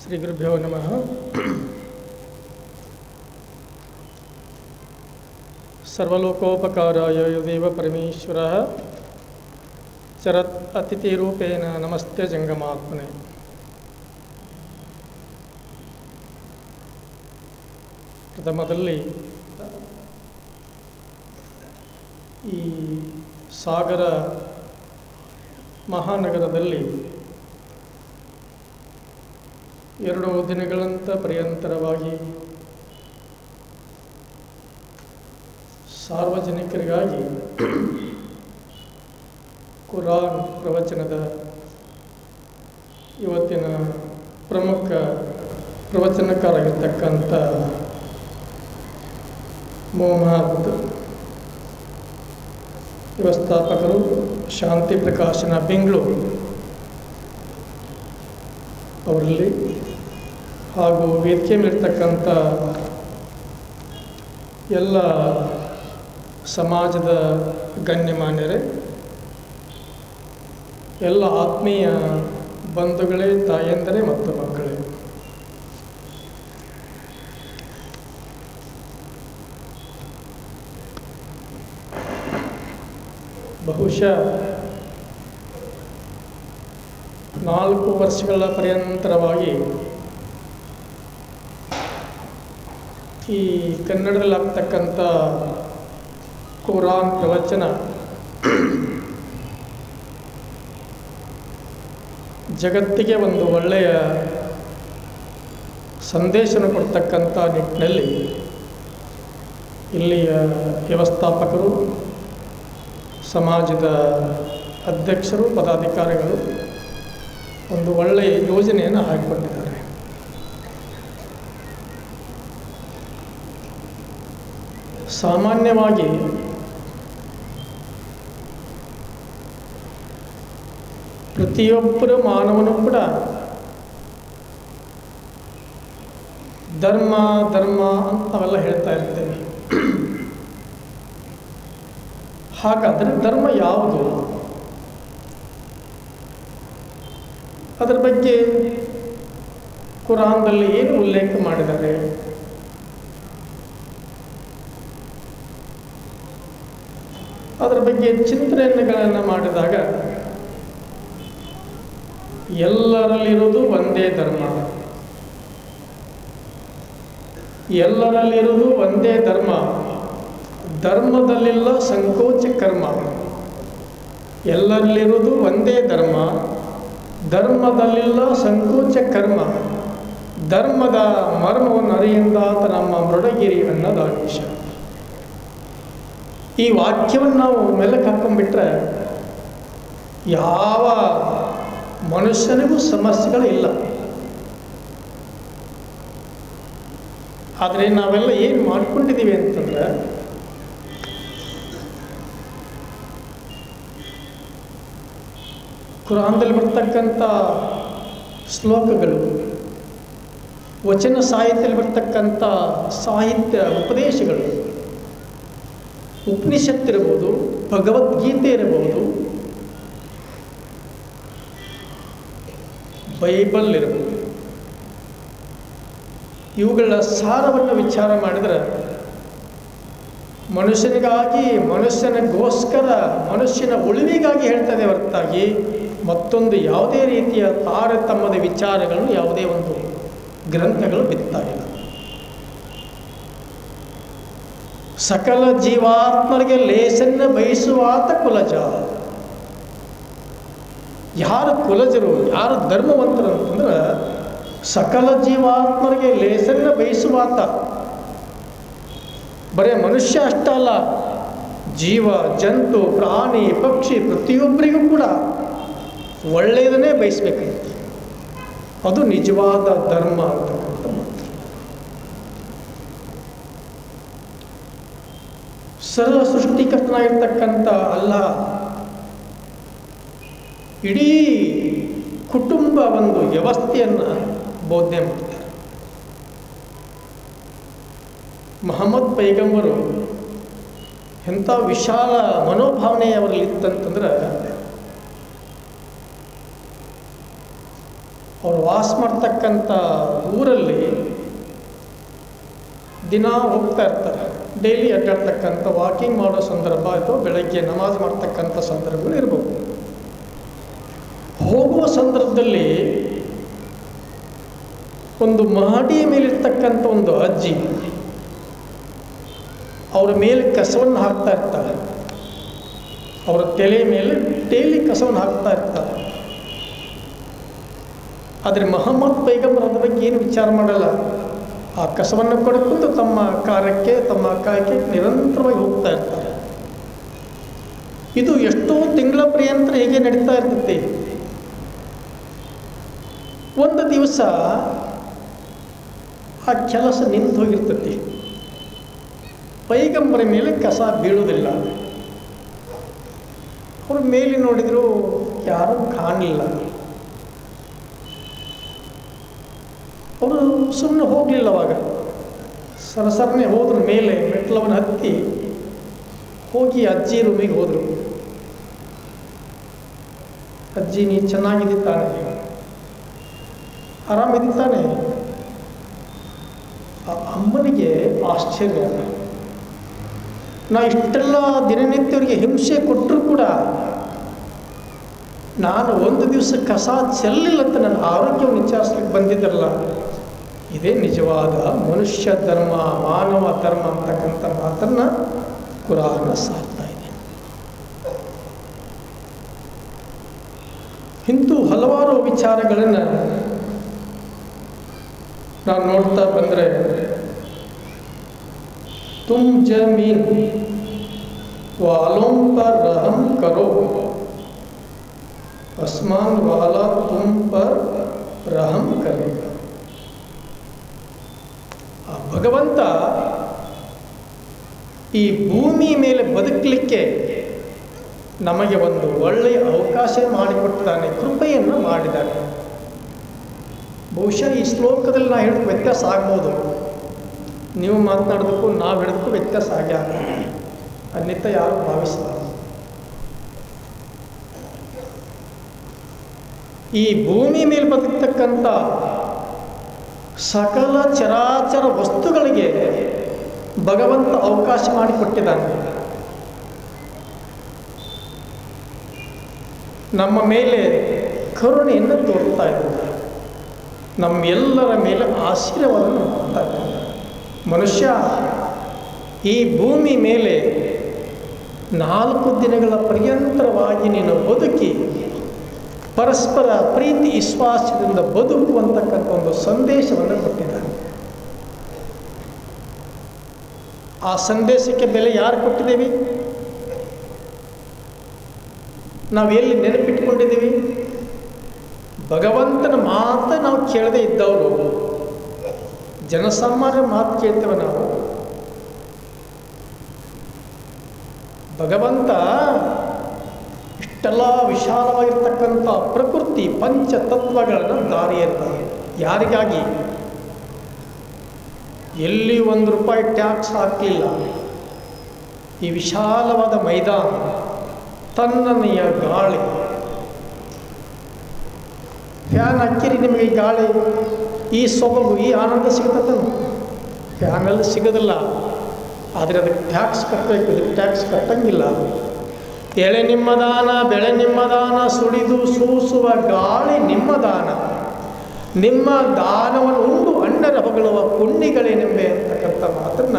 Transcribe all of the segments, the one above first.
ಶ್ರೀಗುರುಭ್ಯೋ ನಮಃ ಸರ್ವಲೋಕೋಪಕಾರಾಯ ಯದೇವ ಪರಮೇಶ್ವರ ಚರತ್ ಅತಿಥಿರೂಪೇಣ ನಮಸ್ತೆ ಜಂಗಮಾತ್ಮನೆ ಪ್ರಥಮದಲ್ಲಿ ಈ ಸಾಗರ ಮಹಾನಗರದಲ್ಲಿ ಎರಡು ದಿನಗಳಂತ ಪರ್ಯಂತರವಾಗಿ ಸಾರ್ವಜನಿಕರಿಗಾಗಿ ಕುರಾನ್ ಪ್ರವಚನದ ಇವತ್ತಿನ ಪ್ರಮುಖ ಪ್ರವಚನಕಾರಾಗಿರ್ತಕ್ಕಂಥ ಮೊಹಮ್ಮದ್ ವ್ಯವಸ್ಥಾಪಕರು ಶಾಂತಿ ಪ್ರಕಾಶನ ಬೆಂಗಳೂರು ಅವರಲ್ಲಿ ಹಾಗೂ ವೇದಿಕೆ ಮೇಲಿರ್ತಕ್ಕಂಥ ಎಲ್ಲ ಸಮಾಜದ ಗಣ್ಯಮಾನ್ಯರೇ ಎಲ್ಲ ಆತ್ಮೀಯ ಬಂಧುಗಳೇ ತಾಯಂದರೇ ಮತ್ತು ಮಕ್ಕಳೇ ಬಹುಶಃ ನಾಲ್ಕು ವರ್ಷಗಳ ಪರ್ಯಂತರವಾಗಿ ಈ ಕನ್ನಡದಲ್ಲಿ ಆಗ್ತಕ್ಕಂಥ ಕುರಾನ್ ಪ್ರವಚನ ಜಗತ್ತಿಗೆ ಒಂದು ಒಳ್ಳೆಯ ಸಂದೇಶನ ಕೊಡ್ತಕ್ಕಂಥ ನಿಟ್ಟಿನಲ್ಲಿ ಇಲ್ಲಿಯ ವ್ಯವಸ್ಥಾಪಕರು ಸಮಾಜದ ಅಧ್ಯಕ್ಷರು ಪದಾಧಿಕಾರಿಗಳು ಒಂದು ಒಳ್ಳೆಯ ಯೋಜನೆಯನ್ನು ಹಾಕಿಕೊಂಡಿದ್ದಾರೆ ಸಾಮಾನ್ಯವಾಗಿ ಪ್ರತಿಯೊಬ್ಬರು ಮಾನವನು ಕೂಡ ಧರ್ಮ ಧರ್ಮ ಅಂತ ನಾವೆಲ್ಲ ಹೇಳ್ತಾ ಇರ್ತೇವೆ ಹಾಗಾದರೆ ಧರ್ಮ ಯಾವುದು ಅದರ ಬಗ್ಗೆ ಕುರಾನ್ದಲ್ಲಿ ಏನು ಉಲ್ಲೇಖ ಮಾಡಿದ್ದಾರೆ ಅದರ ಬಗ್ಗೆ ಚಿಂತನೆಗಳನ್ನು ಮಾಡಿದಾಗ ಎಲ್ಲರಲ್ಲಿರುವುದು ಒಂದೇ ಧರ್ಮ ಎಲ್ಲರಲ್ಲಿರುವುದು ಒಂದೇ ಧರ್ಮ ಧರ್ಮದಲ್ಲಿಲ್ಲ ಸಂಕೋಚ ಕರ್ಮ ಎಲ್ಲರಲ್ಲಿರುವುದು ಒಂದೇ ಧರ್ಮ ಧರ್ಮದಲ್ಲಿಲ್ಲ ಸಂಕೋಚ ಕರ್ಮ ಧರ್ಮದ ಮರ್ಮವನ್ನು ಅರಿಯಿಂದಾತ ನಮ್ಮ ಮೃಡಗಿರಿ ಅನ್ನೋದಾದೇಶ ಈ ವಾಕ್ಯವನ್ನು ನಾವು ಮೆಲ್ಲಕ್ಕೆ ಹಾಕೊಂಡ್ಬಿಟ್ರೆ ಯಾವ ಮನುಷ್ಯನಿಗೂ ಸಮಸ್ಯೆಗಳು ಇಲ್ಲ ಆದರೆ ನಾವೆಲ್ಲ ಏನು ಮಾಡ್ಕೊಂಡಿದ್ದೀವಿ ಅಂತಂದ್ರೆ ಕುರಾನ್ದಲ್ಲಿ ಬರ್ತಕ್ಕಂಥ ಶ್ಲೋಕಗಳು ವಚನ ಸಾಹಿತ್ಯದಲ್ಲಿ ಬರ್ತಕ್ಕಂಥ ಸಾಹಿತ್ಯ ಉಪದೇಶಗಳು ಉಪನಿಷತ್ ಇರಬಹುದು ಭಗವದ್ಗೀತೆ ಇರಬಹುದು ಬೈಬಲ್ ಇರಬಹುದು ಇವುಗಳ ಸಾರವನ್ನು ವಿಚಾರ ಮಾಡಿದರೆ ಮನುಷ್ಯನಿಗಾಗಿ ಮನುಷ್ಯನಿಗೋಸ್ಕರ ಮನುಷ್ಯನ ಉಳಿವಿಗಾಗಿ ಹೇಳ್ತದೆ ಹೊರತಾಗಿ ಮತ್ತೊಂದು ಯಾವುದೇ ರೀತಿಯ ತಾರತಮ್ಯದ ವಿಚಾರಗಳನ್ನು ಯಾವುದೇ ಒಂದು ಗ್ರಂಥಗಳು ಬಿತ್ತಾಗಿಲ್ಲ ಸಕಲ ಜೀವಾತ್ಮರಿಗೆ ಲೇಸನ್ನ ಬಯಸುವಾತ ಕುಲಜ ಯಾರು ಕುಲಜರು ಯಾರು ಧರ್ಮವಂತರು ಅಂತಂದ್ರೆ ಸಕಲ ಜೀವಾತ್ಮರಿಗೆ ಲೇಸನ್ನ ಬಯಸುವಾತ ಬರೇ ಮನುಷ್ಯ ಅಷ್ಟ ಅಲ್ಲ ಜೀವ ಜಂತು ಪ್ರಾಣಿ ಪಕ್ಷಿ ಪ್ರತಿಯೊಬ್ಬರಿಗೂ ಕೂಡ ಒಳ್ಳೆಯದನ್ನೇ ಬಯಸ್ಬೇಕಾಗಿತ್ತು ಅದು ನಿಜವಾದ ಧರ್ಮ ಅಂತಕ್ಕಂಥ ಮಾತು ಸರ್ವ ಸೃಷ್ಟಿಕರ್ತನಾಗಿರ್ತಕ್ಕಂಥ ಅಲ್ಲ ಇಡೀ ಕುಟುಂಬ ಒಂದು ವ್ಯವಸ್ಥೆಯನ್ನು ಬೋಧನೆ ಮಾಡ್ತಾರೆ ಮಹಮ್ಮದ್ ಪೈಗಂಬರು ಎಂಥ ವಿಶಾಲ ಮನೋಭಾವನೆ ಅವರಲ್ಲಿ ಇತ್ತಂತಂದ್ರೆ ಅವರು ವಾಸ ಮಾಡ್ತಕ್ಕಂಥ ಊರಲ್ಲಿ ದಿನ ಹೋಗ್ತಾ ಇರ್ತಾರೆ ಡೈಲಿ ಅಡ್ಡಾಡ್ತಕ್ಕಂಥ ವಾಕಿಂಗ್ ಮಾಡೋ ಸಂದರ್ಭ ಅಥವಾ ಬೆಳಗ್ಗೆ ನಮಾಜ್ ಮಾಡ್ತಕ್ಕಂಥ ಸಂದರ್ಭಗಳು ಇರ್ಬೋದು ಹೋಗುವ ಸಂದರ್ಭದಲ್ಲಿ ಒಂದು ಮಹಡಿಯ ಮೇಲಿರ್ತಕ್ಕಂಥ ಒಂದು ಅಜ್ಜಿ ಅವರ ಮೇಲೆ ಕಸವನ್ನು ಹಾಕ್ತಾ ಇರ್ತಾಳೆ ಅವರ ತಲೆ ಮೇಲೆ ಡೈಲಿ ಕಸವನ್ನು ಹಾಕ್ತಾ ಇರ್ತಾರೆ ಆದರೆ ಮೊಹಮ್ಮದ್ ಪೈಗಂಬರ್ ಅದ್ರ ಬಗ್ಗೆ ಏನು ವಿಚಾರ ಮಾಡಲ್ಲ ಆ ಕಸವನ್ನು ಕೊಡ್ಕೊಂಡು ತಮ್ಮ ಕಾರ್ಯಕ್ಕೆ ತಮ್ಮ ಕಾಯಕ್ಕೆ ನಿರಂತರವಾಗಿ ಹೋಗ್ತಾ ಇರ್ತಾರೆ ಇದು ಎಷ್ಟೋ ತಿಂಗಳ ಪರ್ಯಂತ ಹೇಗೆ ನಡೀತಾ ಇರ್ತೈತಿ ಒಂದು ದಿವಸ ಆ ಕೆಲಸ ನಿಂತು ಹೋಗಿರ್ತೈತಿ ಪೈಗಂಬರ ಮೇಲೆ ಕಸ ಬೀಳುವುದಿಲ್ಲ ಅವ್ರ ಮೇಲೆ ನೋಡಿದ್ರು ಯಾರೂ ಕಾಣಲಿಲ್ಲ ಅವರು ಸುಮ್ಮನೆ ಹೋಗಲಿಲ್ಲ ಅವಾಗ ಸರಸರನೆ ಹೋದ್ರು ಮೇಲೆ ಮೆಟ್ಲವನ್ನು ಹತ್ತಿ ಹೋಗಿ ಅಜ್ಜಿ ರೂಮಿಗೆ ಹೋದರು ಅಜ್ಜಿ ನೀ ಚೆನ್ನಾಗಿದ್ದಿ ತಾನೆ ಆರಾಮಿದ್ದಿ ತಾನೆ ಆ ಅಮ್ಮನಿಗೆ ಆಶ್ಚರ್ಯ ನಾ ಇಷ್ಟೆಲ್ಲ ದಿನನಿತ್ಯವರಿಗೆ ಹಿಂಸೆ ಕೊಟ್ಟರು ಕೂಡ ನಾನು ಒಂದು ದಿವಸ ಕಸ ಚೆಲ್ಲಿಲ್ಲ ಅಂತ ನನ್ನ ಆರೋಗ್ಯವನ್ನು ವಿಚಾರಿಸ್ಲಿಕ್ಕೆ ಬಂದಿದ್ದರಲ್ಲ ಇದೇ ನಿಜವಾದ ಮನುಷ್ಯ ಧರ್ಮ ಮಾನವ ಧರ್ಮ ಅಂತಕ್ಕಂಥ ಮಾತನ್ನು ಕುರಾನ ಸಾರ್ತಾ ಇದೆ ಇಂತೂ ಹಲವಾರು ವಿಚಾರಗಳನ್ನು ನಾವು ನೋಡ್ತಾ ಬಂದರೆ तुम जमीन वालों पर रहम करो आसमान वाला तुम पर रहम करेगा ಆ ಭಗವಂತ ಈ ಭೂಮಿ ಮೇಲೆ ಬದುಕಲಿಕ್ಕೆ ನಮಗೆ ಒಂದು ಒಳ್ಳೆಯ ಅವಕಾಶ ಮಾಡಿಕೊಟ್ಟಿದ್ದಾನೆ ಕೃಪೆಯನ್ನು ಮಾಡಿದ್ದಾನೆ ಬಹುಶಃ ಈ ಶ್ಲೋಕದಲ್ಲಿ ನಾ ಹೇಳಿದ ವ್ಯತ್ಯಾಸ ಆಗ್ಬೋದು ನೀವು ಮಾತನಾಡೋದಕ್ಕೂ ನಾವು ಹಿಡಿದಕ್ಕೂ ವ್ಯತ್ಯಾಸ ಆಗೇ ಆಗ ಅನ್ಯಥ ಯಾರು ಭಾವಿಸಬಾರದು ಈ ಭೂಮಿ ಮೇಲೆ ಬದುಕ್ತಕ್ಕಂಥ ಸಕಲ ಚರಾಚರ ವಸ್ತುಗಳಿಗೆ ಭಗವಂತ ಅವಕಾಶ ಮಾಡಿಕೊಟ್ಟಿದ್ದಾನೆ ನಮ್ಮ ಮೇಲೆ ಕರುಣೆಯನ್ನು ತೋರ್ತಾ ಇದ್ದಾನೆ ನಮ್ಮೆಲ್ಲರ ಮೇಲೆ ಆಶೀರ್ವಾದವನ್ನು ಮಾಡ್ತಾ ಇದ್ದಾನೆ ಮನುಷ್ಯ ಈ ಭೂಮಿ ಮೇಲೆ ನಾಲ್ಕು ದಿನಗಳ ಪರ್ಯಂತರವಾಗಿ ನೀನು ಬದುಕಿ ಪರಸ್ಪರ ಪ್ರೀತಿ ವಿಶ್ವಾಸದಿಂದ ಬದುಕುವಂತಕ್ಕಂಥ ಒಂದು ಸಂದೇಶವನ್ನು ಕೊಟ್ಟಿದ್ದಾನೆ ಆ ಸಂದೇಶಕ್ಕೆ ಬೆಲೆ ಯಾರು ಕೊಟ್ಟಿದ್ದೇವೆ ನಾವು ಎಲ್ಲಿ ನೆನಪಿಟ್ಕೊಂಡಿದ್ದೀವಿ ಭಗವಂತನ ಮಾತು ನಾವು ಕೇಳದೆ ಇದ್ದವರು ಜನಸಾಮಾನ್ಯ ಮಾತು ಕೇಳ್ತೇವೆ ನಾವು ಭಗವಂತ ಇಷ್ಟೆಲ್ಲ ವಿಶಾಲವಾಗಿರ್ತಕ್ಕಂಥ ಪ್ರಕೃತಿ ಪಂಚತತ್ವಗಳನ್ನು ದಾರಿ ಇರ್ತಾರೆ ಯಾರಿಗಾಗಿ ಎಲ್ಲಿ ಒಂದು ರೂಪಾಯಿ ಟ್ಯಾಕ್ಸ್ ಹಾಕಲಿಲ್ಲ ಈ ವಿಶಾಲವಾದ ಮೈದಾನ ತನ್ನನೆಯ ಗಾಳಿ ಫ್ಯಾನ್ ಹಾಕಿರಿ ನಿಮಗೆ ಈ ಗಾಳಿ ಈ ಸೊಬಗು ಈ ಆನಂದ ಸಿಗ್ತದೆ ಫ್ಯಾನೆಲ್ಲ ಸಿಗೋದಿಲ್ಲ ಆದರೆ ಅದಕ್ಕೆ ಟ್ಯಾಕ್ಸ್ ಕಟ್ಟಬೇಕು ಇದಕ್ಕೆ ಟ್ಯಾಕ್ಸ್ ಕಟ್ಟಂಗಿಲ್ಲ ಎಳೆ ನಿಮ್ಮ ದಾನ ಬೆಳೆ ನಿಮ್ಮ ದಾನ ಸುಳಿದು ಸೂಸುವ ಗಾಳಿ ನಿಮ್ಮ ದಾನ ನಿಮ್ಮ ದಾನವನ್ನು ಉಂಡು ಅಣ್ಣರ ಹೊಗಳುವ ಪುಣ್ಯಗಳೇನೆಂಬೆ ಅಂತಕ್ಕಂಥ ಮಾತನ್ನ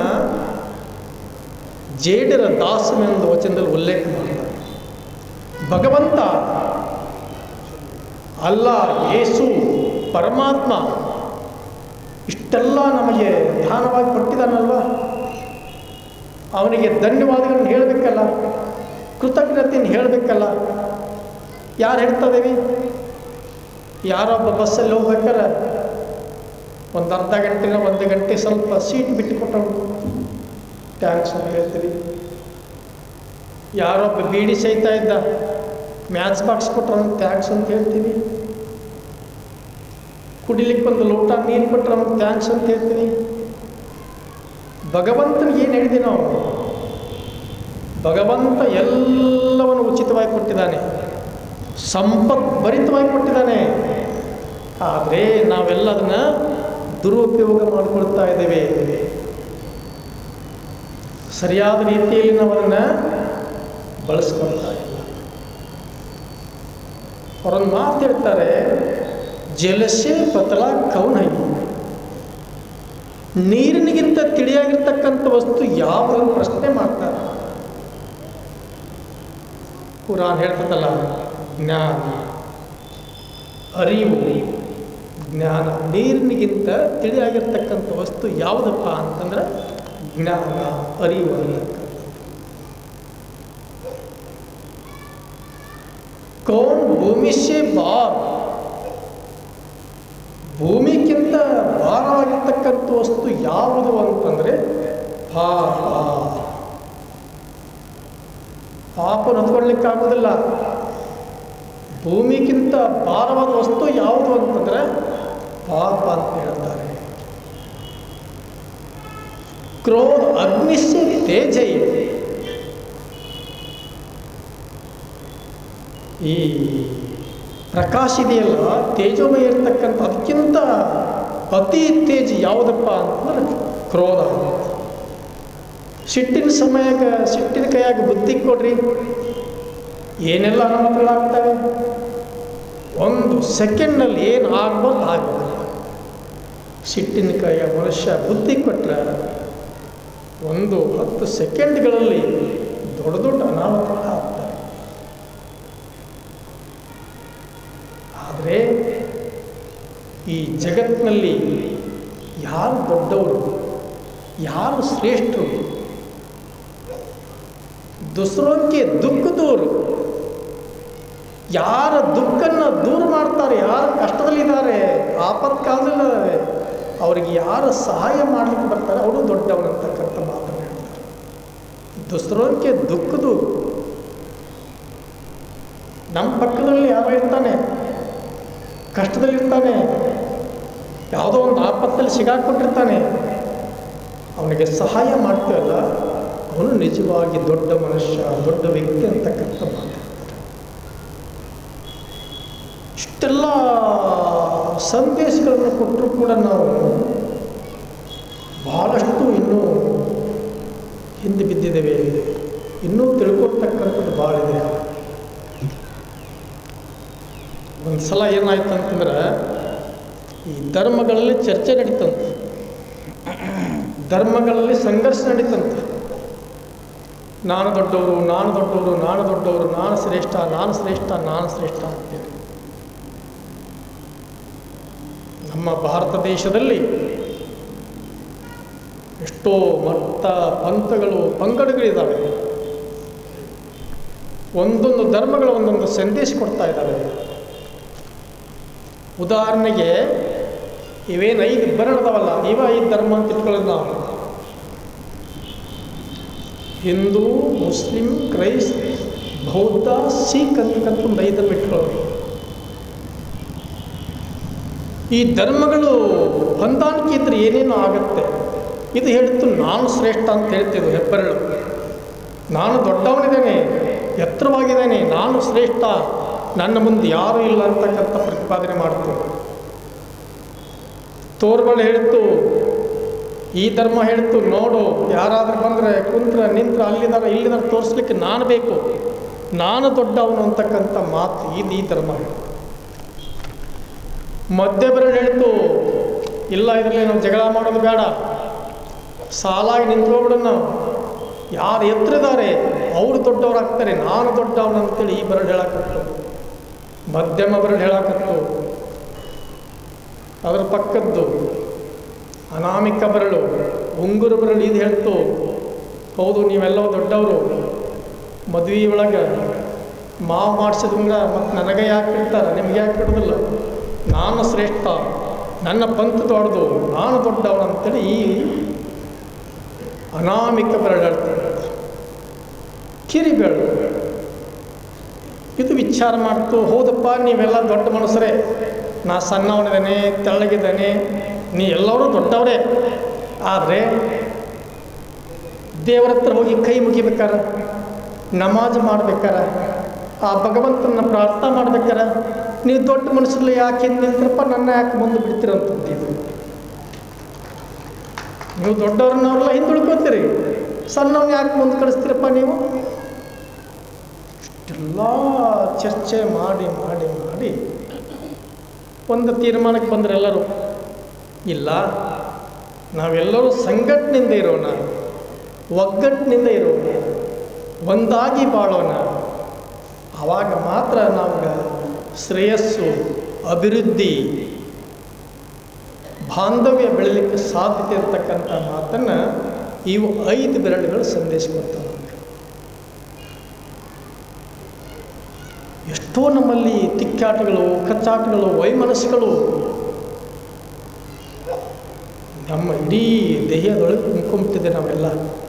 ಜೇಡರ ದಾಸನೆಂದು ವಚನದಲ್ಲಿ ಉಲ್ಲೇಖ ಮಾಡಿದ್ದಾರೆ ಭಗವಂತ ಅಲ್ಲ ಯೇಸು ಪರಮಾತ್ಮ ಇಷ್ಟೆಲ್ಲ ನಮಗೆ ದಾನವಾಗಿ ಕೊಟ್ಟಿದ್ದಾನಲ್ವ ಅವನಿಗೆ ಧನ್ಯವಾದಗಳನ್ನು ಹೇಳಬೇಕಲ್ಲ ಕೃತಜ್ಞತೆಯನ್ನು ಹೇಳಬೇಕಲ್ಲ ಯಾರು ಹೇಳ್ತಾ ಇದ್ದೀವಿ ಯಾರೊಬ್ಬ ಬಸ್ಸಲ್ಲಿ ಹೋಗ್ಬೇಕಾರೆ ಒಂದು ಅರ್ಧ ಗಂಟೆನ ಒಂದು ಗಂಟೆ ಸ್ವಲ್ಪ ಸೀಟ್ ಬಿಟ್ಟು ಕೊಟ್ಟವು ಟ್ಯಾಂಕ್ಸ್ ಅಂತ ಹೇಳ್ತೀರಿ ಯಾರೊಬ್ಬ ಬೀಡಿ ಸಹಿತ ಇದ್ದ ಮ್ಯಾಚ್ ಬಾಕ್ಸ್ ಕೊಟ್ರ ಥ್ಯಾಂಕ್ಸ್ ಅಂತ ಹೇಳ್ತೀವಿ ಕುಡಿಲಿಕ್ಕೆ ಒಂದು ಲೋಟ ನೀರು ಕೊಟ್ರೆ ಅವ್ನಿಗೆ ಥ್ಯಾಂಕ್ಸ್ ಅಂತ ಹೇಳ್ತೀನಿ ಭಗವಂತನಿಗೆ ಏನು ಹೇಳಿದೆ ನಾವು ಭಗವಂತ ಎಲ್ಲವನ್ನು ಉಚಿತವಾಗಿ ಕೊಟ್ಟಿದ್ದಾನೆ ಸಂಪತ್ ಭರಿತವಾಗಿ ಕೊಟ್ಟಿದ್ದಾನೆ ಆದರೆ ನಾವೆಲ್ಲ ಅದನ್ನು ದುರುಪಯೋಗ ಮಾಡಿಕೊಳ್ತಾ ಇದ್ದೇವೆ ಸರಿಯಾದ ರೀತಿಯಲ್ಲಿ ನಾವು ಅದನ್ನು ಬಳಸ್ಕೊಳ್ತಾ ಇಲ್ಲ ಅವರೊಂದು ಮಾತು ಹೇಳ್ತಾರೆ ಜಲಸೆ ಪತಲ ಕೌನ್ ಹೈ ನೀರಿನಿಗಿಂತ ತಿಳಿಯಾಗಿರ್ತಕ್ಕಂಥ ವಸ್ತು ಯಾವುದನ್ನು ಪ್ರಶ್ನೆ ಮಾಡ್ತಾರೆ ಕುರಾನ್ ಹೇಳ್ತದಲ್ಲ ಜ್ಞಾನ ಅರಿವು ಜ್ಞಾನ ನೀರಿನಿಗಿಂತ ತಿಳಿಯಾಗಿರ್ತಕ್ಕಂಥ ವಸ್ತು ಯಾವುದಪ್ಪ ಅಂತಂದ್ರೆ ಜ್ಞಾನ ಅರಿವು ಅನ್ನತಕ್ಕಂಥದ್ದು ಕೌನ್ ಭೂಮಿಶೆ ಬಾರ್ ಭೂಮಿಗಿಂತ ಭಾರವಾಗಿರ್ತಕ್ಕಂಥ ವಸ್ತು ಯಾವುದು ಅಂತಂದರೆ ಪಾಪ ಪಾಪ ಹೊತ್ಕೊಳ್ಲಿಕ್ಕೆ ಆಗೋದಿಲ್ಲ ಭೂಮಿಗಿಂತ ಭಾರವಾದ ವಸ್ತು ಯಾವುದು ಅಂತಂದರೆ ಪಾಪ ಅಂತ ಹೇಳ್ತಾರೆ ಕ್ರೋಧ ಅಗ್ನಿಶ್ಯ ತೇಜ ಇದೆ ಈ ಪ್ರಕಾಶ ಇದೆಯಲ್ಲ ತೇಜೋಮಯ ಇರ್ತಕ್ಕಂಥ ಅದಕ್ಕಿಂತ ಅತಿ ತೇಜ ಯಾವುದಪ್ಪ ಅಂತಂದ್ರೆ ಕ್ರೋಧ ಸಿಟ್ಟಿನ ಸಮಯಾಗ ಸಿಟ್ಟಿನ ಕೈಯಾಗ ಬುದ್ಧಿ ಕೊಡ್ರಿ ಏನೆಲ್ಲ ಅನಾಹುತಗಳಾಗ್ತವೆ ಒಂದು ಸೆಕೆಂಡ್ನಲ್ಲಿ ಏನು ಆಗ್ಬೋದು ಆಗಲ್ಲ ಸಿಟ್ಟಿನ ಕೈಯ ಮನುಷ್ಯ ಬುದ್ಧಿ ಕೊಟ್ಟರೆ ಒಂದು ಹತ್ತು ಸೆಕೆಂಡ್ಗಳಲ್ಲಿ ದೊಡ್ಡ ದೊಡ್ಡ ಅನಾಹುತಗಳಾಗ್ತವೆ ಆದರೆ ಈ ಜಗತ್ತಿನಲ್ಲಿ ಯಾರು ದೊಡ್ಡವರು ಯಾರು ಶ್ರೇಷ್ಠರು ದುಸರೋಂಕೆ ದುಃಖದವರು ಯಾರ ದುಃಖನ್ನ ದೂರ ಮಾಡ್ತಾರೆ ಯಾರು ಕಷ್ಟದಲ್ಲಿದ್ದಾರೆ ಆಪತ್ಕಾಲದಲ್ಲಿದ್ದಾರೆ ಅವರಿಗೆ ಯಾರು ಸಹಾಯ ಮಾಡಲಿಕ್ಕೆ ಬರ್ತಾರೆ ಅವರು ದೊಡ್ಡವನಂತಕ್ಕಂಥ ಮಾತನ್ನು ಹೇಳ್ತಾರೆ ದುಸರೋಂಕೆ ದುಃಖದವರು ನಮ್ಮ ಪಕ್ಕದಲ್ಲಿ ಯಾರೋ ಇರ್ತಾನೆ ಕಷ್ಟದಲ್ಲಿರ್ತಾನೆ ಯಾವುದೋ ಒಂದು ಆಪತ್ತಲ್ಲಿ ಸಿಗಾಕೊಂಡಿರ್ತಾನೆ ಅವನಿಗೆ ಸಹಾಯ ಮಾಡ್ತೀವಲ್ಲ ಅವನು ನಿಜವಾಗಿ ದೊಡ್ಡ ಮನುಷ್ಯ ದೊಡ್ಡ ವ್ಯಕ್ತಿ ಅಂತಕ್ಕಂಥ ಮಾತು ಇಷ್ಟೆಲ್ಲ ಸಂದೇಶಗಳನ್ನು ಕೊಟ್ಟರು ಕೂಡ ನಾವು ಬಹಳಷ್ಟು ಇನ್ನೂ ಹಿಂದೆ ಬಿದ್ದಿದ್ದೇವೆ ಇನ್ನೂ ತಿಳ್ಕೊಳ್ತಕ್ಕಂಥದ್ದು ಭಾಳ ಇದೆ ಒಂದು ಸಲ ಏನಾಯ್ತು ಅಂತಂದ್ರೆ ಈ ಧರ್ಮಗಳಲ್ಲಿ ಚರ್ಚೆ ನಡೀತಂತೆ ಧರ್ಮಗಳಲ್ಲಿ ಸಂಘರ್ಷ ನಡೀತಂತೆ ನಾನು ದೊಡ್ಡವರು ನಾನು ದೊಡ್ಡವರು ನಾನು ದೊಡ್ಡವರು ನಾನು ಶ್ರೇಷ್ಠ ನಾನು ಶ್ರೇಷ್ಠ ನಾನು ಶ್ರೇಷ್ಠ ಅಂತೇಳಿ ನಮ್ಮ ಭಾರತ ದೇಶದಲ್ಲಿ ಎಷ್ಟೋ ಮಟ್ಟ ಪಂಥಗಳು ಪಂಗಡಗಳಿದ್ದಾವೆ ಒಂದೊಂದು ಧರ್ಮಗಳು ಒಂದೊಂದು ಸಂದೇಶ ಕೊಡ್ತಾ ಇದ್ದಾವೆ ಉದಾಹರಣೆಗೆ ಇವೇನು ಐದು ಬರಣದವಲ್ಲ ಇವ ಐದು ಧರ್ಮ ಅಂತ ಇಟ್ಕೊಳ್ಳೋದು ನಾವು ಹಿಂದೂ ಮುಸ್ಲಿಂ ಕ್ರೈಸ್ತ ಬೌದ್ಧ ಸಿಖ್ ಅಂತಕ್ಕಂಥ ಒಂದು ಐದು ಧರ್ಮ ಇಟ್ಕೊಳ್ಳೋದು ಈ ಧರ್ಮಗಳು ಹೊಂದಾಣಿಕೆ ಇದ್ರೆ ಏನೇನು ಆಗುತ್ತೆ ಇದು ಹೇಳ್ತು ನಾನು ಶ್ರೇಷ್ಠ ಅಂತ ಹೇಳ್ತಿದ್ದು ಹೆಬ್ಬೆರಳು ನಾನು ದೊಡ್ಡವನಿದ್ದೇನೆ ಎತ್ತರವಾಗಿದ್ದೇನೆ ನಾನು ಶ್ರೇಷ್ಠ ನನ್ನ ಮುಂದೆ ಯಾರೂ ಇಲ್ಲ ಅಂತಕ್ಕಂಥ ಪ್ರತಿಪಾದನೆ ಮಾಡ್ತು ತೋರ್ಬಳ ಹೇಳ್ತು ಈ ಧರ್ಮ ಹೇಳ್ತು ನೋಡು ಯಾರಾದ್ರೂ ಬಂದರೆ ಕುಂತ್ರ ನಿಂತ್ರ ಅಲ್ಲಿದಾರ ಇಲ್ಲಿದಾರ ತೋರಿಸ್ಲಿಕ್ಕೆ ನಾನು ಬೇಕು ನಾನು ದೊಡ್ಡವನು ಅಂತಕ್ಕಂಥ ಮಾತು ಇದು ಈ ಧರ್ಮ ಹೇಳ್ತು ಮಧ್ಯ ಬೆರಳು ಹೇಳ್ತು ಇಲ್ಲ ಇದರಲ್ಲಿ ನಾವು ಜಗಳ ಮಾಡೋದು ಬೇಡ ಸಾಲಾಗಿ ನಿಂತ್ಕೊಬಿಡೋಣ ನಾವು ಯಾರು ಎತ್ತರಿದ್ದಾರೆ ಅವರು ದೊಡ್ಡವರಾಗ್ತಾರೆ ನಾನು ದೊಡ್ಡವನು ಅಂತೇಳಿ ಈ ಬೆರಳು ಹೇಳಕತ್ತು ಮಧ್ಯಮ ಬೆರಳು ಹೇಳಕತ್ತು ಅದರ ಪಕ್ಕದ್ದು ಅನಾಮಿಕ ಬೆರಳು ಉಂಗುರು ಬೆರಳು ಇದು ಹೇಳ್ತು ಹೌದು ನೀವೆಲ್ಲವೂ ದೊಡ್ಡವರು ಮದುವೆ ಒಳಗೆ ಮಾವು ಮಾಡಿಸಿದ ಉಂಗ್ರ ಮತ್ತು ನನಗೆ ಯಾಕೆ ಇಡ್ತಾರೆ ನಿಮ್ಗೆ ಯಾಕೆ ಇಡೋದಿಲ್ಲ ನಾನು ಶ್ರೇಷ್ಠ ನನ್ನ ಪಂಥ ದೊಡ್ಡದು ನಾನು ದೊಡ್ಡವನು ಅಂತೇಳಿ ಈ ಅನಾಮಿಕ ಬೆರಳು ಹೇಳ್ತಾರೆ ಕಿರಿಬೆರಳು ಇದು ವಿಚಾರ ಮಾಡ್ತು ಹೌದಪ್ಪ ನೀವೆಲ್ಲ ದೊಡ್ಡ ಮನುಷ್ಯರೇ ನಾ ಸಣ್ಣವನಿದ್ದೇನೆ ತೆಳ್ಳಗಿದ್ದೇನೆ ನೀ ಎಲ್ಲರೂ ದೊಡ್ಡವರೇ ಆದರೆ ದೇವರ ಹತ್ರ ಹೋಗಿ ಕೈ ಮುಗಿಬೇಕಾರ ನಮಾಜ್ ಮಾಡ್ಬೇಕಾರ ಆ ಭಗವಂತನ ಪ್ರಾರ್ಥನೆ ಮಾಡ್ಬೇಕಾರೆ ನೀವು ದೊಡ್ಡ ಮನುಷ್ಯರಲ್ಲಿ ಯಾಕೆ ಹಿಂದೆ ನಿಂತ್ರಪ್ಪ ನನ್ನ ಯಾಕೆ ಮುಂದೆ ಬಿಡ್ತೀರಂತಂದು ಇದು ನೀವು ದೊಡ್ಡವ್ರನ್ನವ್ರೆಲ್ಲ ಹಿಂದುಳ್ಕೋತೀರಿ ಸಣ್ಣವ್ನ ಯಾಕೆ ಮುಂದೆ ಕಳಿಸ್ತೀರಪ್ಪ ನೀವು ಇಷ್ಟೆಲ್ಲ ಚರ್ಚೆ ಮಾಡಿ ಮಾಡಿ ಮಾಡಿ ಒಂದು ತೀರ್ಮಾನಕ್ಕೆ ಬಂದ್ರೆ ಎಲ್ಲರೂ ಇಲ್ಲ ನಾವೆಲ್ಲರೂ ಸಂಘಟನೆಯಿಂದ ಇರೋಣ ಒಗ್ಗಟ್ಟಿನಿಂದ ಇರೋಣ ಒಂದಾಗಿ ಬಾಳೋಣ ಆವಾಗ ಮಾತ್ರ ನಮ್ಗೆ ಶ್ರೇಯಸ್ಸು ಅಭಿವೃದ್ಧಿ ಬಾಂಧವ್ಯ ಬೆಳಲಿಕ್ಕೆ ಸಾಧ್ಯತೆ ಇರತಕ್ಕಂಥ ಮಾತನ್ನು ಇವು ಐದು ಬೆರಳುಗಳು ಸಂದೇಶ ಕೊಡ್ತವೆ ನಮ್ಗೆ. ಎಷ್ಟೋ ನಮ್ಮಲ್ಲಿ ತಿಕ್ಕಾಟಗಳು ಕಚ್ಚಾಟಗಳು ವೈಮನಸ್ಸುಗಳು ನಮ್ಮ ಇಡೀ ದೇಹದೊಳಗೆ ತುಂಬ್ಕೊಂಬಿಟ್ಟಿದೆ ನಾವೆಲ್ಲ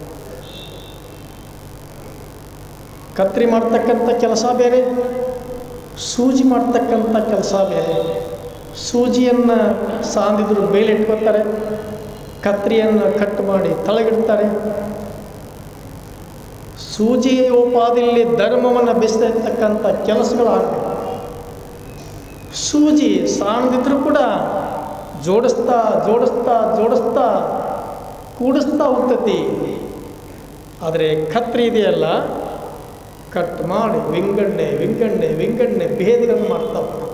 ಕತ್ರಿ ಮಾಡ್ತಕ್ಕಂಥ ಕೆಲಸ ಬೇರೆ ಸೂಜಿ ಮಾಡ್ತಕ್ಕಂಥ ಕೆಲಸ ಬೇರೆ ಸೂಜಿಯನ್ನು ಸಾಂದಿದ್ರು ಬೇಲಿಟ್ಕೋತಾರೆ ಕತ್ರಿಯನ್ನು ಕಟ್ ಮಾಡಿ ತಳಗಿಡ್ತಾರೆ ಸೂಜಿಯೋಪಾದಿಯಲ್ಲಿ ಧರ್ಮವನ್ನು ಬೆಸೆದಿರ್ತಕ್ಕಂಥ ಕೆಲಸಗಳಾಗಬೇಕು ಸೂಜಿ ಸಾಣದಿದ್ರು ಕೂಡ ಜೋಡಿಸ್ತಾ ಜೋಡಿಸ್ತಾ ಜೋಡಿಸ್ತಾ ಕೂಡಿಸ್ತಾ ಹೋಗ್ತತಿ ಆದರೆ ಕತ್ರಿ ಇದೆಯಲ್ಲ ಕಟ್ ಮಾಡಿ ವಿಂಗಡಣೆ ವಿಂಗಡಣೆ ವಿಂಗಡಣೆ ಭೇದಗಳನ್ನು ಮಾಡ್ತಾ ಹೋಗ್ತದೆ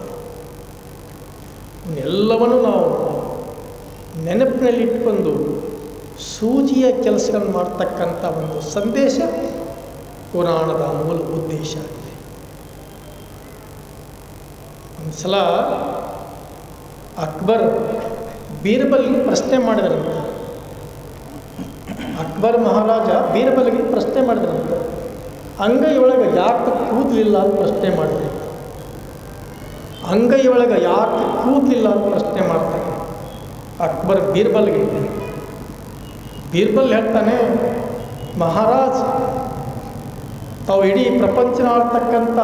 ಎಲ್ಲವನ್ನು ನಾವು ನೆನಪಿನಲ್ಲಿ ಇಟ್ಕೊಂಡು ಸೂಜಿಯ ಕೆಲಸಗಳನ್ನು ಮಾಡ್ತಕ್ಕಂಥ ಒಂದು ಸಂದೇಶ ಪುರಾಣದ ಮೂಲ ಉದ್ದೇಶ ಆಗಿದೆ ಒಂದು ಸಲ ಅಕ್ಬರ್ ಬೀರ್ಬಲ್ಗೆ ಪ್ರಶ್ನೆ ಮಾಡಿದ್ರಂತೆ ಅಕ್ಬರ್ ಮಹಾರಾಜ ಬೀರ್ಬಲ್ಗೆ ಪ್ರಶ್ನೆ ಮಾಡಿದ್ರಂತೆ ಅಂಗೈಯೊಳಗೆ ಯಾಕೆ ಕೂದಲಿಲ್ಲ ಅಂತ ಪ್ರಶ್ನೆ ಮಾಡಿದೆ ಅಂಗೈಯೊಳಗೆ ಯಾಕೆ ಕೂದಲಿಲ್ಲ ಅಂತ ಪ್ರಶ್ನೆ ಮಾಡ್ತಾನೆ ಅಕ್ಬರ್ ಬೀರ್ಬಲ್ಗೆ ಬೀರ್ಬಲ್ ಹೇಳ್ತಾನೆ ಮಹಾರಾಜ್ ತಾವು ಇಡೀ ಪ್ರಪಂಚನ ಆಳ್ತಕ್ಕಂಥ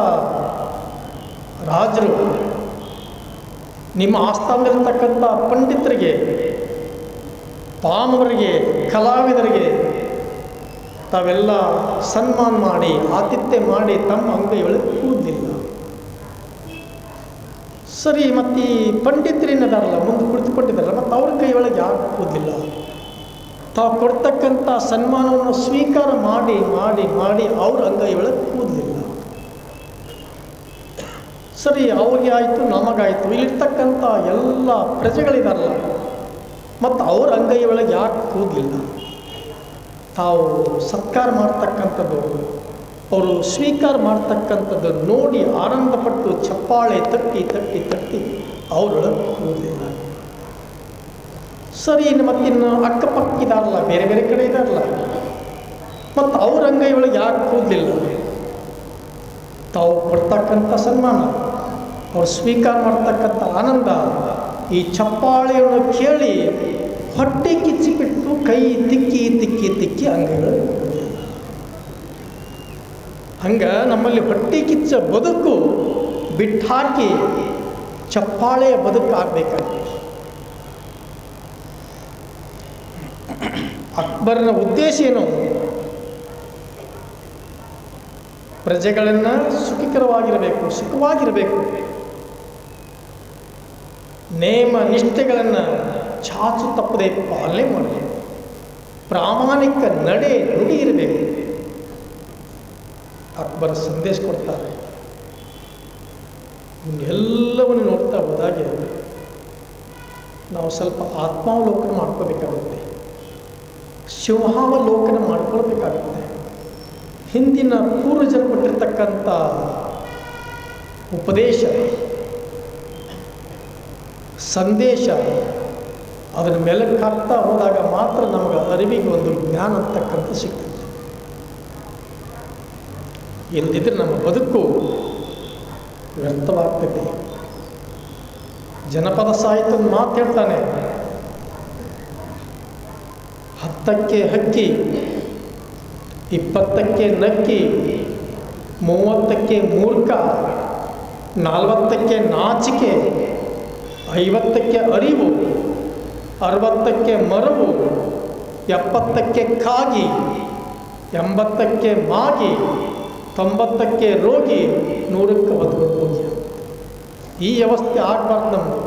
ರಾಜರು ನಿಮ್ಮ ಆಸ್ಥಾನದಲ್ಲಿರ್ತಕ್ಕಂಥ ಪಂಡಿತರಿಗೆ ಪಾಮವರಿಗೆ ಕಲಾವಿದರಿಗೆ ತಾವೆಲ್ಲ ಸನ್ಮಾನ ಮಾಡಿ ಆತಿಥ್ಯ ಮಾಡಿ ತಮ್ಮ ಅಂಗೈಯೊಳಗೆ ಕೂದಲಿಲ್ಲ ಸರಿ ಮತ್ತು ಈ ಪಂಡಿತರೇನದಾರಲ್ಲ ಮುಂದೆ ಕುಳಿತುಕೊಂಡಿದ್ದಾರಲ್ಲ ಮತ್ತು ಅವ್ರ ಕೈಯೊಳಗೆ ಯಾಕೆ ಕೂದಲಿಲ್ಲ ತಾವು ಕೊಡ್ತಕ್ಕಂಥ ಸನ್ಮಾನವನ್ನು ಸ್ವೀಕಾರ ಮಾಡಿ ಮಾಡಿ ಮಾಡಿ ಅವ್ರ ಅಂಗೈಯೊಳಗೆ ಕೂದಲಿಲ್ಲ ಸರಿ ಅವ್ರಿಗೆ ಆಯಿತು ನಮಗಾಯಿತು ಇಲ್ಲಿರ್ತಕ್ಕಂಥ ಎಲ್ಲ ಪ್ರಜೆಗಳಿದಾರಲ್ಲ ಮತ್ತು ಅವ್ರ ಅಂಗೈ ಒಳಗೆ ಯಾಕೆ ಕೂದಲಿಲ್ಲ ತಾವು ಸತ್ಕಾರ ಮಾಡ್ತಕ್ಕಂಥದ್ದು ಅವರು ಸ್ವೀಕಾರ ಮಾಡ್ತಕ್ಕಂಥದ್ದು ನೋಡಿ ಆನಂದಪಟ್ಟು ಚಪ್ಪಾಳೆ ತಟ್ಟಿ ತಟ್ಟಿ ತಟ್ಟಿ ಅವರೊಳಗೆ ಕೂದಲಿಲ್ಲ ಸರಿ ಇನ್ನು ಮತ್ತಿನ್ನು ಅಕ್ಕಪಕ್ಕ ಇದಾರಲ್ಲ ಬೇರೆ ಬೇರೆ ಕಡೆ ಇದಾರಲ್ಲ ಮತ್ತು ಅವ್ರ ಅಂಗೈ ಒಳಗೆ ಯಾಕೆ ಕೂದಲಿಲ್ಲ ತಾವು ಕೊಡ್ತಕ್ಕಂಥ ಸನ್ಮಾನ ಅವ್ರು ಸ್ವೀಕಾರ ಮಾಡ್ತಕ್ಕಂಥ ಆನಂದ ಈ ಚಪ್ಪಾಳೆಯನ್ನು ಕೇಳಿ ಹೊಟ್ಟೆ ಕಿಚ್ಚಿಬಿಟ್ಟು ಕೈ ತಿಕ್ಕಿ ತಿಕ್ಕಿ ತಿಕ್ಕಿ ಅಂಗೈಗಳು ಹಂಗೆ ನಮ್ಮಲ್ಲಿ ಹೊಟ್ಟೆ ಕಿಚ್ಚ ಬದುಕು ಬಿಟ್ಟಾಕಿ ಚಪ್ಪಾಳೆಯ ಬದುಕು ಆಗಬೇಕಾಗಿದೆ ಅಕ್ಬರನ ಉದ್ದೇಶ ಏನು ಪ್ರಜೆಗಳನ್ನು ಸುಖಕರವಾಗಿರಬೇಕು ಸುಖವಾಗಿರಬೇಕು ನೇಮ ನಿಷ್ಠೆಗಳನ್ನು ಚಾಚು ತಪ್ಪದೆ ಪಾಲನೆ ಮಾಡಬೇಕು ಪ್ರಾಮಾಣಿಕ ನಡೆ ನುಡಿ ಇರಬೇಕು ಅಕ್ಬರ ಸಂದೇಶ ಕೊಡ್ತಾರೆ ಎಲ್ಲವನ್ನು ನೋಡ್ತಾ ಹೋದಾಗೆ ನಾವು ಸ್ವಲ್ಪ ಆತ್ಮಾವಲೋಕನ ಮಾಡ್ಕೋಬೇಕಾಗುತ್ತೆ ಶಿವಾವಲೋಕನ ಮಾಡ್ಕೊಳ್ಬೇಕಾಗುತ್ತೆ ಹಿಂದಿನ ಪೂರ್ವಜರು ಕೊಟ್ಟಿರ್ತಕ್ಕಂಥ ಉಪದೇಶ ಸಂದೇಶ ಅದರ ಮೆಲಕ್ಕೆ ಹಾಕ್ತಾ ಹೋದಾಗ ಮಾತ್ರ ನಮಗೆ ಅರಿವಿಗೆ ಒಂದು ಜ್ಞಾನ ಅಂತಕ್ಕಂಥ ಸಿಗ್ತದೆ ಇಲ್ದಿದ್ರೆ ನಮ್ಮ ಬದುಕು ವ್ಯರ್ಥವಾಗ್ತದೆ ಜನಪದ ಸಾಹಿತ್ಯದ ಮಾತು ಹೇಳ್ತಾನೆ ಹತ್ತಕ್ಕೆ ಹಕ್ಕಿ ಇಪ್ಪತ್ತಕ್ಕೆ ನಕ್ಕಿ ಮೂವತ್ತಕ್ಕೆ ಮೂರ್ಖ ನಲವತ್ತಕ್ಕೆ ನಾಚಿಕೆ ಐವತ್ತಕ್ಕೆ ಅರಿವು ಅರವತ್ತಕ್ಕೆ ಮರವು ಎಪ್ಪತ್ತಕ್ಕೆ ಕಾಗಿ ಎಂಬತ್ತಕ್ಕೆ ಮಾಗಿ ತೊಂಬತ್ತಕ್ಕೆ ರೋಗಿ ನೂರಕ್ಕೆ ಬದುಕು ಪೂಜ್ಯ ಈ ವ್ಯವಸ್ಥೆ ಆಗಬಾರ್ದು ನಮ್ಮದು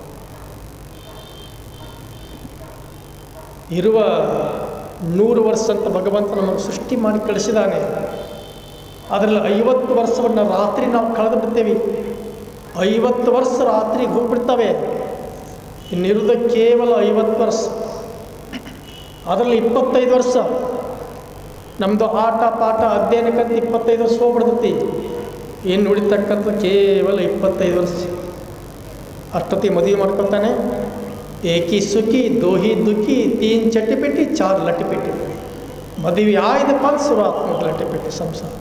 ಇರುವ ನೂರು ವರ್ಷ ಅಂತ ಭಗವಂತ ನಮಗೆ ಸೃಷ್ಟಿ ಮಾಡಿ ಕಳಿಸಿದ್ದಾನೆ ಅದರಲ್ಲಿ ಐವತ್ತು ವರ್ಷವನ್ನು ರಾತ್ರಿ ನಾವು ಕಳೆದು ಬಿಡ್ತೇವೆ ಐವತ್ತು ವರ್ಷ ರಾತ್ರಿ ಹೋಗ್ಬಿಡ್ತವೆ ಇನ್ನಿರುವುದು ಕೇವಲ ಐವತ್ತು ವರ್ಷ ಅದರಲ್ಲಿ ಇಪ್ಪತ್ತೈದು ವರ್ಷ ನಮ್ಮದು ಆಟ ಪಾಠ ಅಧ್ಯಯನಕ್ಕಂತ ಇಪ್ಪತ್ತೈದು ವರ್ಷ ಹೋಗ್ಬಿಡ್ತೈತಿ ಇನ್ನು ಉಳಿತಕ್ಕಂಥ ಕೇವಲ ಇಪ್ಪತ್ತೈದು ವರ್ಷ ಅಷ್ಟೊತ್ತಿಗೆ ಮದುವೆ ಮಾಡ್ಕೊತಾನೆ ಏಕಿ ಸುಖಿ ದೋಹಿ ದುಃಖಿ ತೀನ್ ಚಟಿಪಿಟಿ ಚಾರ್ ಲಟಿಪಿಟಿ ಮದುವೆ ಆಯ್ದಪ್ಪ ಅಂತ ಶುರು ಆತ್ಮಕ ಲಟಿಪಿಟಿ ಸಂಸಾರ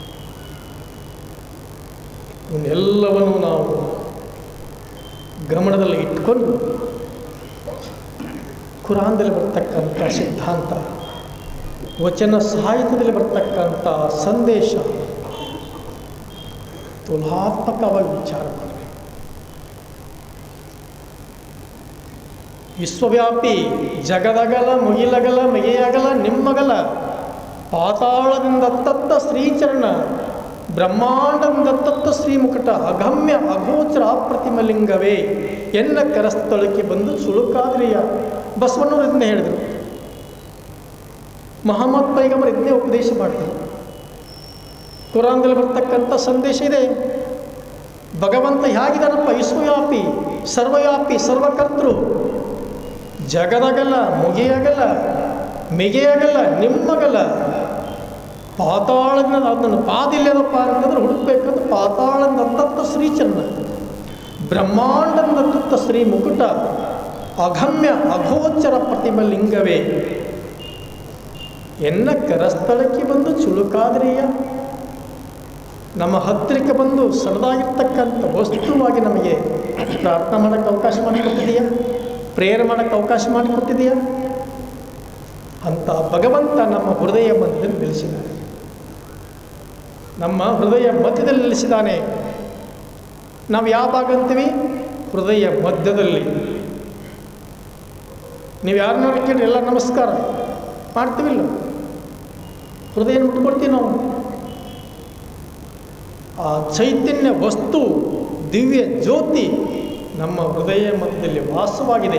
ಇವನ್ನೆಲ್ಲವನ್ನು ನಾವು ಗಮನದಲ್ಲಿ ಇಟ್ಕೊಂಡು ಕುರಾನ್ದಲ್ಲಿ ಬರ್ತಕ್ಕಂಥ ಸಿದ್ಧಾಂತ ವಚನ ಸಾಹಿತ್ಯದಲ್ಲಿ ಬರ್ತಕ್ಕಂಥ ಸಂದೇಶ ತುಲಾತ್ಮಕವಾಗಿ ವಿಚಾರ ಮಾಡಬೇಕು ವಿಶ್ವವ್ಯಾಪಿ ಜಗದಗಲ ಮುಗಿಲಗಲ ಮೆಗೆಯಗಲ ನಿಮ್ಮಗಲ ಪಾತಾಳದಿಂದ ತತ್ತ ಶ್ರೀಚರಣ ಬ್ರಹ್ಮಾಂಡದಿಂದ ಶ್ರೀಮುಕಟ ಅಗಮ್ಯ ಅಗೋಚರ ಅಪ್ರತಿಮಲಿಂಗವೇ ಎನ್ನ ಕರಸ್ಥಳಕ್ಕೆ ಬಂದು ಸುಳುಕಾದ್ರಿಯ ಬಸವಣ್ಣವರು ಇದನ್ನೇ ಹೇಳಿದರು ಮಹಮ್ಮದ್ ಪೈಗಂಬರ್ ಇದನ್ನೇ ಉಪದೇಶ ಮಾಡಿದರು ಕುರಾನ್ದಲ್ಲಿ ಬರ್ತಕ್ಕಂಥ ಸಂದೇಶ ಇದೆ ಭಗವಂತ ಹೇಗಿದ್ದಾನಪ್ಪ ವಿಶ್ವವ್ಯಾಪಿ ಸರ್ವವ್ಯಾಪಿ ಸರ್ವಕರ್ತೃ ಜಗದಗಲ್ಲ ಮುಗಿಯಗಲ್ಲ ಮಿಗೆಯಗಲ್ಲ ನಿಮ್ಮಗಲ್ಲ ಪಾತಾಳದ ಅದನ್ನು ಪಾದಿಲ್ಲದಪ್ಪ ಅಂತಂದ್ರೆ ಹುಡುಕ್ಬೇಕಂದ್ರೆ ಪಾತಾಳದ ತತ್ತ ಶ್ರೀಚರಣ ಬ್ರಹ್ಮಾಂಡದ ತುತ್ತ ಶ್ರೀ ಮುಕುಟ ಅಗಮ್ಯ ಅಗೋಚರ ಪ್ರತಿಮ ಲಿಂಗವೇ ಎನ್ನ ಕರಸ್ಥಳಕ್ಕೆ ಬಂದು ಚುಳುಕಾದ್ರಿಯ ನಮ್ಮ ಹತ್ತಿರಕ್ಕೆ ಬಂದು ಸಣ್ಣದಾಗಿರ್ತಕ್ಕಂಥ ವಸ್ತುವಾಗಿ ನಮಗೆ ಪ್ರಾರ್ಥನೆ ಮಾಡೋಕ್ಕೆ ಅವಕಾಶ ಮಾಡಿಕೊಟ್ಟಿದೆಯಾ ಪ್ರೇಯರ್ ಮಾಡೋಕ್ಕೆ ಅವಕಾಶ ಮಾಡಿಕೊಟ್ಟಿದೆಯಾ ಅಂತ ಭಗವಂತ ನಮ್ಮ ಹೃದಯ ಮಧ್ಯದಲ್ಲಿ ನಿಲ್ಲಿಸಿದ್ದಾನೆ ನಮ್ಮ ಹೃದಯ ಮಧ್ಯದಲ್ಲಿ ನಿಲ್ಲಿಸಿದ್ದಾನೆ ನಾವು ಯಾವ ಭಾಗ ಅಂತೀವಿ ಹೃದಯ ಮಧ್ಯದಲ್ಲಿ ನೀವು ಯಾರನ್ನ ಕೇಳಿ ಎಲ್ಲ ನಮಸ್ಕಾರ ಮಾಡ್ತೀವಿಲ್ಲ ಹೃದಯ ಮುಟ್ಕೊಡ್ತೀವಿ ನಾವು ಆ ಚೈತನ್ಯ ವಸ್ತು ದಿವ್ಯ ಜ್ಯೋತಿ ನಮ್ಮ ಹೃದಯ ಮಧ್ಯದಲ್ಲಿ ವಾಸವಾಗಿದೆ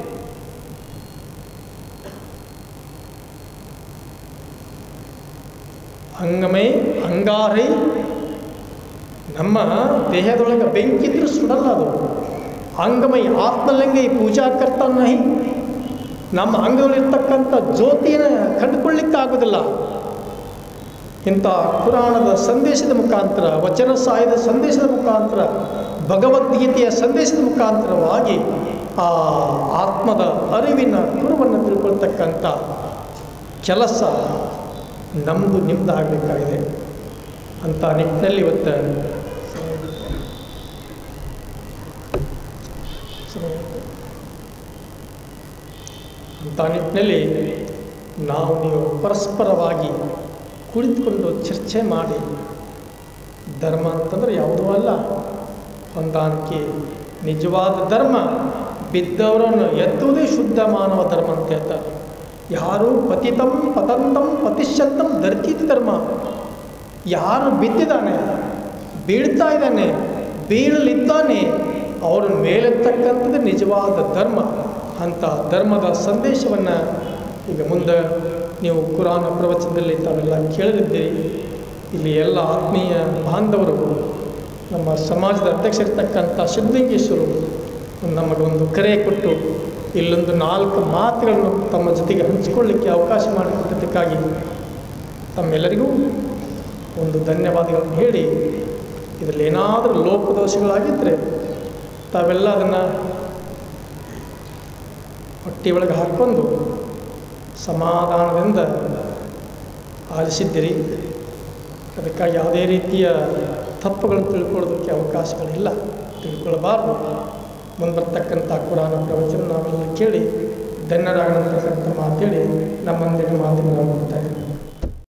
ಅಂಗಮೈ ಅಂಗಾರೈ ನಮ್ಮ ದೇಹದೊಳಗೆ ಬೆಂಕಿದ್ರು ಸುಡಲ್ಲ ಅದು ಅಂಗಮೈ ಆತ್ಮಲಿಂಗೈ ಪೂಜಾಕರ್ತ ನಹಿ ನಮ್ಮ ಅಂಗದಲ್ಲಿರ್ತಕ್ಕಂಥ ಜ್ಯೋತಿಯನ್ನು ಕಂಡುಕೊಳ್ಳಿಕ್ಕಾಗೋದಿಲ್ಲ ಇಂಥ ಪುರಾಣದ ಸಂದೇಶದ ಮುಖಾಂತರ ವಚನ ಸಾಯದ ಸಂದೇಶದ ಮುಖಾಂತರ ಭಗವದ್ಗೀತೆಯ ಸಂದೇಶದ ಮುಖಾಂತರವಾಗಿ ಆ ಆತ್ಮದ ಅರಿವಿನ ಕುರುವನ್ನು ತಿಳ್ಕೊಳ್ತಕ್ಕಂಥ ಕೆಲಸ ನಮ್ಮದು ನಿಮ್ಮದು ಆಗಬೇಕಾಗಿದೆ ಅಂತ ನಿಟ್ಟಿನಲ್ಲಿ ಇವತ್ತು ಅಂತ ನಿಟ್ಟಿನಲ್ಲಿ ನಾವು ನೀವು ಪರಸ್ಪರವಾಗಿ ಕುಳಿತುಕೊಂಡು ಚರ್ಚೆ ಮಾಡಿ ಧರ್ಮ ಅಂತಂದ್ರೆ ಯಾವುದೂ ಅಲ್ಲ ಹೊಂದಾಣಿಕೆ ನಿಜವಾದ ಧರ್ಮ ಬಿದ್ದವರನ್ನು ಎತ್ತುವುದೇ ಶುದ್ಧ ಮಾನವ ಧರ್ಮ ಅಂತ ಹೇಳ್ತಾರೆ ಯಾರು ಪತಿತಂ ಪತಂತಂ ಪತಿಶಂತಂ ಧರ್ತೀತಿ ಧರ್ಮ ಯಾರು ಬಿದ್ದಿದ್ದಾನೆ ಬೀಳ್ತಾ ಇದ್ದಾನೆ ಬೀಳಲಿದ್ದಾನೆ ಅವರ ಮೇಲೆತ್ತಕ್ಕಂಥದ್ದು ನಿಜವಾದ ಧರ್ಮ ಅಂಥ ಧರ್ಮದ ಸಂದೇಶವನ್ನು ಈಗ ಮುಂದೆ ನೀವು ಕುರಾನ ಪ್ರವಚನದಲ್ಲಿ ತಾವೆಲ್ಲ ಕೇಳಲಿದ್ದೀರಿ ಇಲ್ಲಿ ಎಲ್ಲ ಆತ್ಮೀಯ ಬಾಂಧವರು ನಮ್ಮ ಸಮಾಜದ ಅಧ್ಯಕ್ಷರಿರ್ತಕ್ಕಂಥ ಸಿದ್ಧಲಿಂಗೇಶ್ವರರು ನಮಗೊಂದು ಕರೆ ಕೊಟ್ಟು ಇಲ್ಲೊಂದು ನಾಲ್ಕು ಮಾತುಗಳನ್ನು ತಮ್ಮ ಜೊತೆಗೆ ಹಂಚಿಕೊಳ್ಳಿಕ್ಕೆ ಅವಕಾಶ ಮಾಡಿಕೊಟ್ಟಿದ್ದಕ್ಕಾಗಿ ತಮ್ಮೆಲ್ಲರಿಗೂ ಒಂದು ಧನ್ಯವಾದಗಳನ್ನು ಹೇಳಿ ಇದರಲ್ಲಿ ಏನಾದರೂ ಲೋಪದೋಷಗಳಾಗಿದ್ದರೆ ತಾವೆಲ್ಲ ಅದನ್ನು ಹೊಟ್ಟೆ ಒಳಗೆ ಹಾಕ್ಕೊಂಡು ಸಮಾಧಾನದಿಂದ ಆಲಿಸಿದ್ದೀರಿ ಅದಕ್ಕಾಗಿ ಯಾವುದೇ ರೀತಿಯ ತಪ್ಪುಗಳನ್ನು ತಿಳ್ಕೊಳ್ಳೋದಕ್ಕೆ ಅವಕಾಶಗಳಿಲ್ಲ ತಿಳ್ಕೊಳ್ಬಾರ್ದು ಮುಂದೆ ಬರ್ತಕ್ಕಂಥ ಕುರಾನ ಪ್ರವಚನ ನಾವೆಲ್ಲ ಕೇಳಿ ಧನ್ಯರಾಗತಕ್ಕಂಥ ಮಾತೇಳಿ ನಮ್ಮಂದಿಗೆ ಮಾತುಗಳನ್ನು ಕೊಡ್ತಾ ಇದ್ದೀವಿ